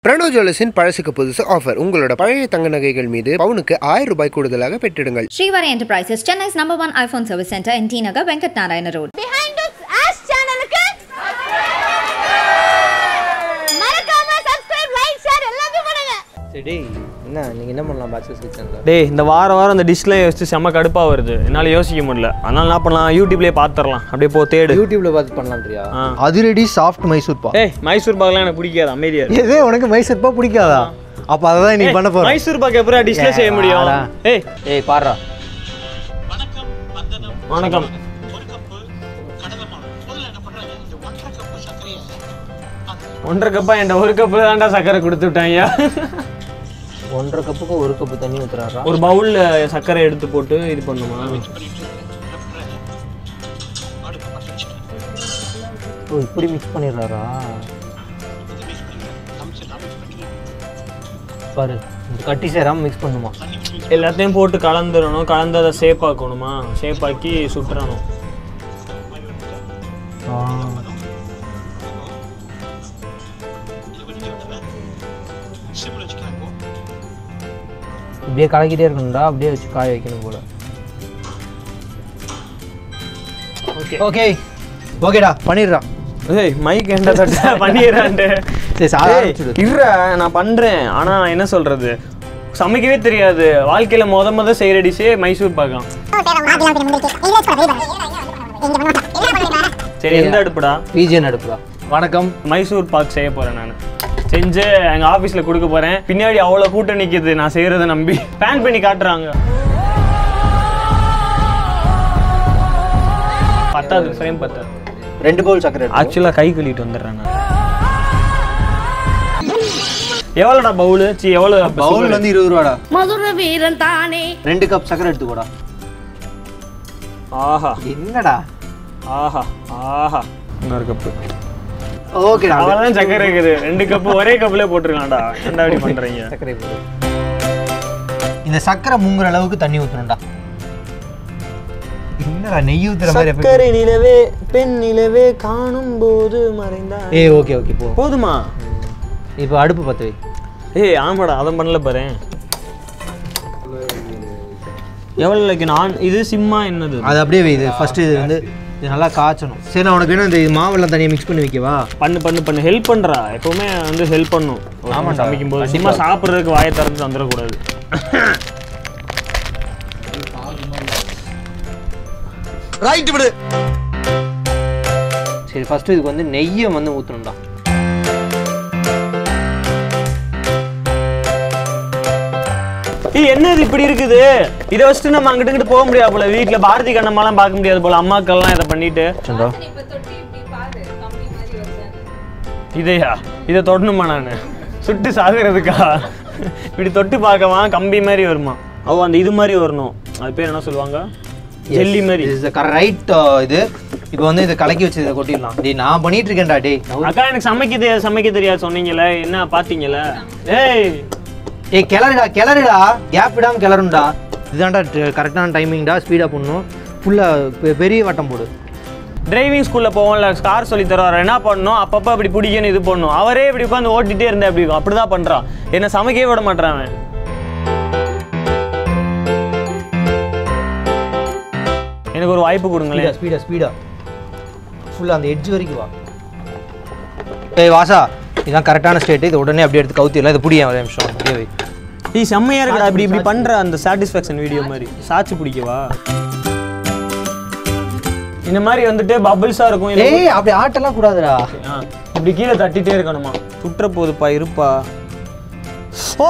பிரணோ ஜுவல்லர்ஸின் பழசுக்கு புதுசு ஆஃபர் உங்களோட பழைய தங்க நகைகள் மீது பவுனுக்கு ஆயிரம் ரூபாய் கூடுதலாக பெற்றிடுங்கள் Srivari Enterprises, Chennai's number one iPhone service center in T Nagar, Venkat Narayana Road. Behind it's ash சேனலுக்கு மறக்காம சப்ஸ்கிரைப் லைக் ஷேர் எல்லாமே பண்ணுங்க சரி டேய் என்ன நீங்கள் என்ன பண்ணலாம் பேச்சுலர்ஸ் கிச்சனில் டேய் இந்த வாரம் வாரம் அந்த டிஷ்ல வச்சு செம்ம கடுப்பாக வருது என்னால் யோசிக்க முடியல அதனால என்ன பண்ணலாம் யூடியூப்லேயே பார்த்துடலாம் அப்படியே போ தேடு யூடியூப்ல பார்த்து பண்ணலான்றியா ஆ. அதிரடி சாஃப்ட் மைசூர் பா ஏய் மைசூர் பாக்லாம் எனக்கு பிடிக்காது அமைதியா இரு. எதே உனக்கு மைசூர் பா பிடிக்காதா அப்போ அதை தான் நீ பண்ண போற மைசூர் பாக் எப்பறம் டிஷ்ல செய்ய முடியும் ஆடா. ஏய் ஏய் பாடுறா வணக்கம் ஒன்றரை கப்பா என்கிட்ட ஒரு கப்பு தான்டா சக்கரை கொடுத்து விட்டாங்க ஒன்றரை கப்புக்கு ஒரு கப்பு தண்ணி ஊத்துறாரா ஒரு பவுல்ல சக்கரை எடுத்து போட்டு இது பண்ணுமா ஓ இப்படி மிக்ஸ் பண்ணிடுறாரா பாரு இந்த கட்டி சேராம மிக்ஸ் பண்ணுமா எல்லாத்தையும் போட்டு கலந்துடணும் கலந்து அதை ஷேப் ஆக்கணுமா ஷேப் ஆக்கி சுட்டுறணும் ஆ. இப்படியே கலக்கிட்டே இருக்கணும்டா அப்படியே வச்சு காய வைக்கணும் போல ஓகே ஓகே ஓகேடா பண்ணிடுறா ஏய் மைக் என்ன தட்ட பண்ணிடுறான்ட்டு சரி சாதா ஏய், இருடா நான் பண்றேன் ஆனா என்ன சொல்றது சமைக்கவே தெரியாது வாழ்க்கையில முத முத செய்யற டிஷ்ஷே மைசூர் பாக்கலாம் சரி எந்த அடுப்புடா பிஜிஎன் அடுப்புடா வணக்கம் மைசூர் பாக் செய்ய போறேன் நான் செஞ்சு எங்க ஆபீஸ்ல கொடுக்க போறேன் பின்னாடி அவ்வளவு கூட்டம் நிக்குது நான் செய்யறத நம்பி பேன் பண்ணி காட்டுறாங்க பத்தாது ஃப்ரேம் பத்தாது ரெண்டு பவுல் சக்கரை எடுத்து. ஆக்சுவலா கை கழுவிட்டு வந்துடுறேன் நான் எவ்வளோடா பவுலு சி எவ்வளோ பவுல் வந்து இருபது ரூபாடா மதுர வீரன் தானே ரெண்டு கப் சக்கரை எடுத்துக்கோடா ஆஹா என்னடா ஆஹா ஆஹா இன்னொரு கப்பு ஓகேடா அவ்வளோதான் சக்கரை இருக்குது ரெண்டு கப்பு ஒரே கப்புல போட்டுருக்கலாம்டா என்ன அப்படி பண்றீங்க சர்க்கரை போடு இந்த சக்கரை முங்குற அளவுக்கு தண்ணி ஊற்றணும்டா என்னடா நெய் ஊத்துற மாதிரி effect. சக்கரை நிலவே பெண் நிலவே காணும் போது மறைந்தா ஏய் ஓகே ஓகே போ போதுமா இப்போ அடுப்பு பற்ற வை ஏய் ஆமாடா அதை பண்ணல பாரு எவ்வளோ லைக் நான் இது சிம்மா என்னது அது அப்படியே வை இது ஃபர்ஸ்ட் இது வந்து இது நல்லா காய்ச்சணும் சரி நான் உனக்கு வேணும் இந்த மாவெல்லாம் தனியாக மிக்ஸ் பண்ணி வைக்கவா பண்ணு பண்ணு பண்ணு ஹெல்ப் பண்றா எப்பவுமே வந்து ஹெல்ப் பண்ணும் ஆமாம் சமைக்கும் போது சும்மா சாப்பிட்றதுக்கு வாயை திறந்து வந்துடக்கூடாது சரி ஃபர்ஸ்ட் இதுக்கு வந்து நெய்யை வந்து ஊற்றணும்டா ஏய் என்ன இது இப்படி இருக்குது இதை வச்சுட்டு நம்ம அங்கிட்டு இங்கிட்டு போக முடியாது போல வீட்டில் பாரதி கண்ணம்மாலாம் பார்க்க முடியாது போல அம்மாக்கள்லாம் இதை பண்ணிட்டு சண்டா இதையா இதை தொடணுமா நான் சுட்டு சாகுறதுக்கா இப்படி தொட்டு பார்க்கவா கம்பி மாதிரி வருமா ஓ அந்த இது மாதிரி வரணும் அது பேர் என்ன சொல்லுவாங்க ஜெல்லி மாதிரி இஸ் ரைட் இது இப்போ வந்து இதை கலக்கி வச்சு இதை கொட்டிடலாம் டேய் நான் பண்ணிட்டு இருக்கேன்டா டேய் அக்கா எனக்கு சமைக்க தெரியாது சமைக்க தெரியாது சொன்னீங்கல்ல என்ன பார்த்தீங்கல்ல ஏய் ஏய் கிளறுடா கிளறுடா கேப் விடாம கிளறும்டா இதுதான்டா கரெக்டான டைமிங்டா ஸ்பீடாக பண்ணணும் ஃபுல்லாக பெரிய வட்டம் போடு டிரைவிங் ஸ்கூலில் போவோம்ல கார் சொல்லி தருவார் என்ன பண்ணணும் அப்பப்போ அப்படி பிடிக்கணும் இது பண்ணணும் அவரே இப்படி உட்காந்து ஓட்டிகிட்டே இருந்தேன் அப்படி அப்படி தான் பண்ணுறான் என்னை சமைக்கவே விட மாட்டான் அவன் எனக்கு ஒரு வாய்ப்பு கொடுங்களேன் ஸ்பீடா ஸ்பீடா ஃபுல்லாக அந்த எட்ஜ் வரைக்கும் வா ஏய் வாசா இதுதான் கரெக்டான ஸ்டேட் இது உடனே அப்படியே எடுத்து கவுத்திடலாம் இது புடிய ஒரு நிமிஷம் அப்படியே வை நீ செம்மையா இருக்கடா இப்படி இப்படி பண்ற அந்த சாட்டிஸ்ஃபேக்ஷன் வீடியோ மாதிரி சாட்சி பிடிக்கவா இந்த மாதிரி வந்துட்டு பபிள்ஸா இருக்கும் இதுல ஏய் அப்படி ஆட்டெல்லாம் கூடாதுடா ஆ, இப்படி கீழே தட்டிட்டே இருக்கணுமா சுற்ற போதுப்பா இருப்பா ஓ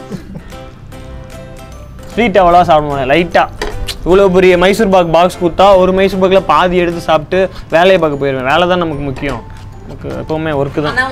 ஸ்வீட் அவ்வளோ சாப்பிட முடியாது லைட்டா இவ்வளோ பெரிய மைசூர் பாக் பாக்ஸ் கொடுத்தா ஒரு மைசூர் பாக்கில் பாதி எடுத்து சாப்பிட்டு வேலையை பார்க்க போயிடுவேன் வேலை தான் நமக்கு முக்கியம் நமக்கு எப்பவுமே ஒர்க்கு தான்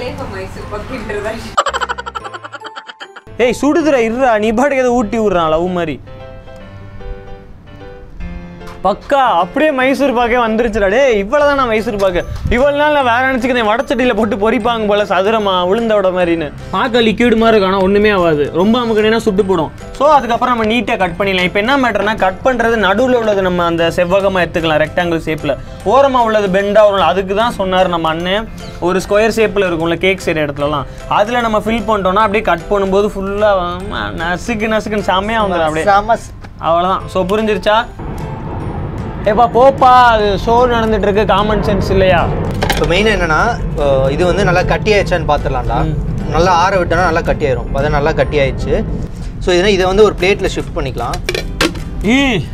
ஏய் சுடுதுடா இருடா நீ பாட்டுக்கு ஏதோ ஊட்டி விடுறான் லவ் மாதிரி பக்கா அப்படியே மைசூர் பாக்கே வந்துருச்சுடா டேய் இவ்வளோதான் நான் மைசூர் பாக்கு இவ்வளோ நாள் நான் வேற நினச்சிக்கிறேன் வடச்சட்டியில் போட்டு பொரிப்பாங்க போல சதுரமா உளுந்தோட மாதிரின்னு பார்க்க லிக்யூடு மாதிரி இருக்கும் ஆனால் ஒன்றுமே ஆகாது ரொம்ப அமுக்குனா சுட்டு போடும் ஸோ அதுக்கப்புறம் நம்ம நீட்டாக கட் பண்ணிடலாம் இப்போ என்ன மேட்டர்னா கட் பண்ணுறது நடுவில் உள்ளது நம்ம அந்த செவ்வகமாக எடுத்துக்கலாம் ரெக்டாங்கிள் ஷேப்பில் ஓரமாக உள்ளது பெண்டாக வரும் அதுக்கு தான் சொன்னார் நம்ம அண்ணன் ஒரு ஸ்கொயர் ஷேப்பில் இருக்கும்ல கேக் செய்கிற இடத்துலலாம் அதில் நம்ம ஃபில் பண்ணிட்டோம்னா அப்படியே கட் பண்ணும்போது ஃபுல்லாக நசுக்கு நசுக்குன்னு செம்மையாக வந்துடும் அப்படியே அவ்வளோதான் ஸோ புரிஞ்சிருச்சா ஏப்பா போப்பா அது ஷோ நடந்துட்டு இருக்கு காமன் சென்ஸ் இல்லையா இப்போ மெயின் என்னன்னா இப்போ இது வந்து நல்லா கட்டி ஆயிடுச்சான்னு பார்த்துடலாம்டா நல்லா ஆற விட்டோன்னா நல்லா கட்டி ஆயிரும் இப்போ தான் நல்லா கட்டி ஆயிடுச்சு ஸோ இதனால் இதை வந்து ஒரு பிளேட்டில் ஷிஃப்ட் பண்ணிக்கலாம் ஈ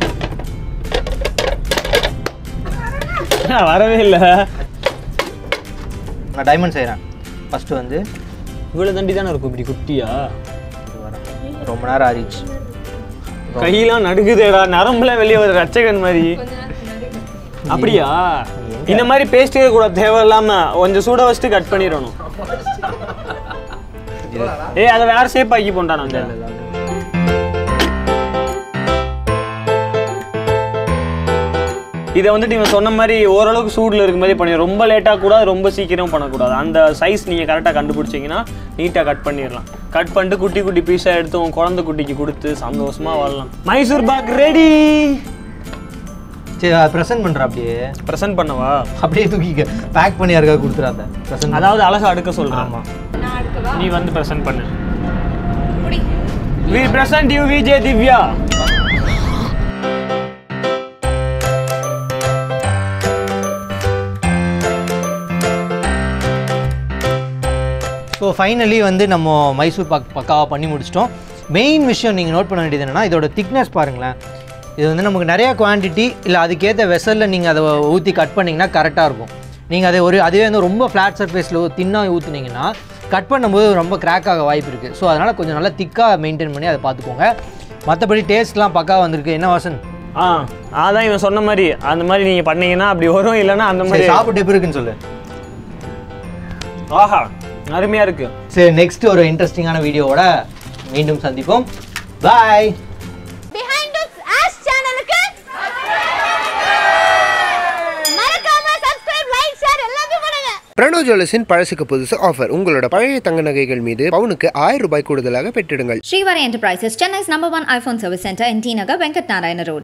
வரவே இல்லை நான் டைமண்ட் செய்கிறேன் ஃபஸ்ட்டு வந்து இவ்வளோ தண்டி தானே இருக்கும் இப்படி குட்டியா இது வரேன் ரொம்ப நேரம் ஆறிச்சு கையெல்லாம் நடுக்குதேடா நரம்புல வெளியே வருது ரச்சகன் மாதிரி அப்படியா இந்த மாதிரி பேஸ்டே கூட தேவையில்லாம கொஞ்சம் சூட வச்சுட்டு கட் பண்ணிடணும் ஏய் அதை வேற ஷேப் ஆக்கி போண்டான் அந்த இதை வந்துட்டு இவன் சொன்ன மாதிரி ஓரளவுக்கு சூடில் இருக்க மாதிரி பண்ணி ரொம்ப லேட்டாக கூடாது ரொம்ப சீக்கிரம் பண்ணக்கூடாது அந்த சைஸ் நீங்கள் கரெக்டாக கண்டுபிடிச்சிங்கன்னா நீட்டாக கட் பண்ணிடலாம் கட் பண்ணிட்டு குட்டி குட்டி பீஸாக எடுத்து உன் குழந்தை குட்டிக்கு கொடுத்து சந்தோஷமாக வாழலாம் மைசூர் பாக் ரெடி சரி ப்ரெசென்ட் பண்ணுறேன் அப்படியே ப்ரெசென்ட் பண்ணவா அப்படியே தூக்கிக்க பேக் பண்ணி யாருக்காக கொடுத்துறாத ப்ரெசென்ட் அதாவது அழகா அடுக்க சொல்கிறேன் ஆமாம் நீ வந்து ப்ரெசென்ட் பண்ணு we present you Vijay Divya so finally வந்து நம்ம மைசூர் பாக் பக்காவாக பண்ணி முடிச்சிட்டோம் மெயின் விஷயம் நீங்கள் நோட் பண்ண வேண்டியது என்னென்னா இதோட திக்னஸ் பாருங்களேன் இது வந்து நமக்கு நிறைய குவான்டிட்டி இல்லை அதுக்கேற்ற வெசலில் நீங்கள் அதை ஊற்றி கட் பண்ணிங்கன்னா கரெக்டாக இருக்கும் நீங்கள் அதை ஒரு அதுவே வந்து ரொம்ப ஃப்ளாட் சர்ஃபேஸில் தின்னாக ஊற்றுனீங்கன்னா கட் பண்ணும்போது ரொம்ப கிராக் ஆக வாய்ப்பு இருக்குது ஸோ அதனால் கொஞ்சம் நல்லா திக்காக மெயின்டைன் பண்ணி அதை பார்த்துக்கோங்க மற்றபடி டேஸ்ட்லாம் பக்கா வந்திருக்கு என்ன வாசன் ஆ அதான் இவன் சொன்ன மாதிரி அந்த மாதிரி நீங்கள் பண்ணீங்கன்னா அப்படி வரும் இல்லைன்னா அந்த சரி மாதிரி சாப்பிட்டு எப்படி இருக்குன்னு சொல்லு ஆஹா அருமையா இருக்கு சரி நெக்ஸ்ட் ஒரு இன்ட்ரெஸ்டிங்கான வீடியோவோட மீண்டும் சந்திப்போம் பாய் பிஹைண்ட் ஆஸ் சேனலுக்கு மறக்காம சப்ஸ்கிரைப் லைக் ஷேர் எல்லாமே பண்ணுங்க பிரணோ ஜுவல்லர்ஸின் பழசுக்கு புதுசு ஆஃபர் உங்களோட பழைய தங்க நகைகள் மீது பவுனுக்கு ஆயிரம் ரூபாய் கூடுதலாக பெற்றிடுங்கள் Shrivari Enterprises, Chennai's number one iPhone service center in T Nagar, Venkat Narayana Road.